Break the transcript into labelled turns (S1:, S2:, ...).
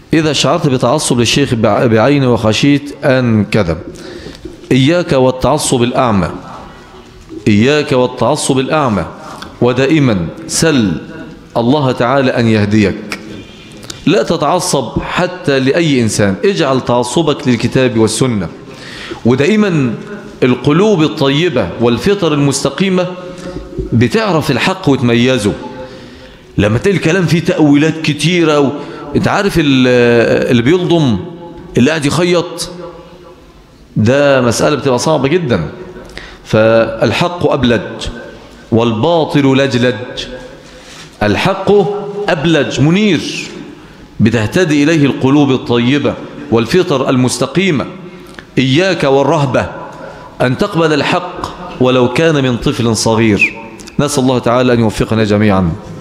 S1: إذا شعرت بتعصب للشيخ بعينه وخشيت أن كذب إياك والتعصب الأعمى إياك والتعصب الأعمى ودائما سل الله تعالى أن يهديك لا تتعصب حتى لأي إنسان اجعل تعصبك للكتاب والسنة ودائما القلوب الطيبة والفطر المستقيمة بتعرف الحق وتميزه لما تلاقي الكلام فيه تأويلات كتيرة و... انت عارف اللي بيلضم اللي قاعد يخيط ده مسألة بتبقى صعبة جدا فالحق أبلج والباطل لجلج الحق أبلج منير بتهتدي إليه القلوب الطيبة والفطر المستقيمة إياك والرهبة أن تقبل الحق ولو كان من طفل صغير نسأل الله تعالى أن يوفقنا جميعا